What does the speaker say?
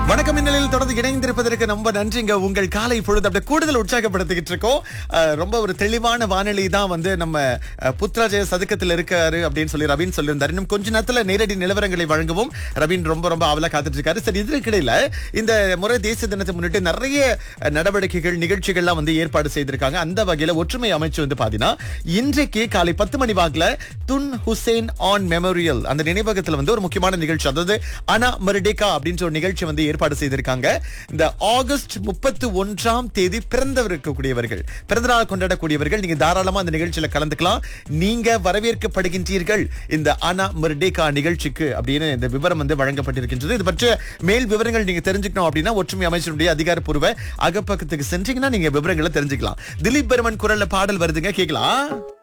வணக்கம் மின்னலில் தொடர்ந்து இணைந்திருப்பதற்கு ரொம்ப நன்றிங்க உங்கள் காலை பொழுது அப்படியே கூடுதல் உற்சாகப்படுத்திக்கிட்டு இருக்கோம் அஹ், ரொம்ப ஒரு தெளிவான வானிலை தான் வந்து நம்ம அஹ், புத்ராஜய சதுக்கத்தில் இருக்காரு அப்படின்னு சொல்லி ரவீன் சொல்லியிருந்தாரு இன்னும் கொஞ்ச நேரத்துல நேரடி நிலவரங்களை வழங்கவும் ரவீன் ரொம்ப ரொம்ப அவலா காத்துட்டு இருக்காரு சரி இதற்கிடையில இந்த முறை தேசிய தினத்தை முன்னிட்டு நிறைய அஹ், நடவடிக்கைகள் நிகழ்ச்சிகள்லாம் வந்து ஏற்பாடு செய்திருக்காங்க அந்த வகையில ஒற்றுமை அமைச்சு வந்து பாத்தீங்கன்னா இன்றைக்கு காலை பத்து மணி வாக்குல துன் ஹுசேன் ஆன் மெமோரியல் அந்த நினைவகத்துல வந்து ஒரு முக்கியமான நிகழ்ச்சி அதாவது அனா மருடேகா அப்படின்ற ஒரு நிகழ்ச்சி வந்து ஏற்பாடு செய்திருக்காங்க இந்த ஆகஸ்ட் முப்பத்தி ஒன்றாம் தேதி பிறந்தவர் இருக்கக்கூடியவர்கள் பிறந்த நாள் கொண்டாடக்கூடியவர்கள் நீங்க தாராளமா அந்த நிகழ்ச்சியில கலந்துக்கலாம் நீங்க வரவேற்கப்படுகின்றீர்கள் இந்த அனா மருடேகா நிகழ்ச்சிக்கு அப்படின்னு இந்த விவரம் வந்து வழங்கப்பட்டிருக்கின்றது இது பற்றிய மேல் விவரங்கள் நீங்க தெரிஞ்சுக்கணும் அப்படின்னா ஒற்றுமை அமைச்சருடைய அதிகாரப்பூர்வ அகப்பக்கத்துக்கு சென்றீங்கன்னா நீங்க விவரங்களை தெரிஞ்சுக்கலாம் திலீப் பெருமன் குரல்ல பாடல் வருதுங்க கேட்கலாம்